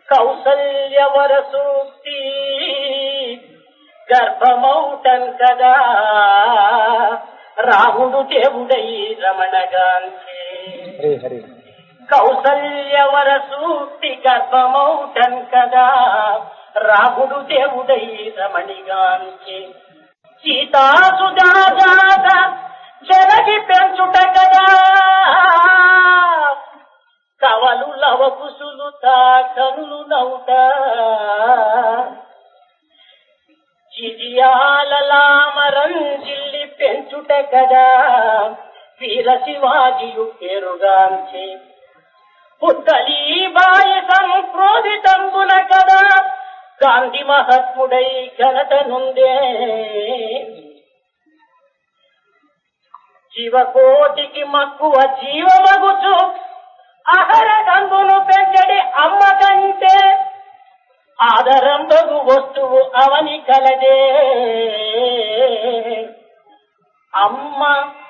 కౌసల్యవర సూక్తి గర్భమౌటం కదా రాముడు దేవుడై రమణగాంచి హరి హరి కౌసల్యవర సూక్తి గర్భమౌటం కదా రాముడు దేవుడై రమణిగాంచి సీతాసుజాత జలగి పెంచుట కదా కవలు లవకుసులు తా కనులు నౌట చిజియాలలామరం జిల్లి పెంచుట కదా వీర శివాజియు పేరుగాంచి పుత్తలీ బాయి సంక్రోధితంబున కదా గాంధీ మహాత్ముడై ఘనత నుండే జీవకోటికి మక్కువ జీవమగుచు అహర గంగును పెంచడి అమ్మ కంటే ఆదరంబగు వస్తువు అవని కలదే అమ్మ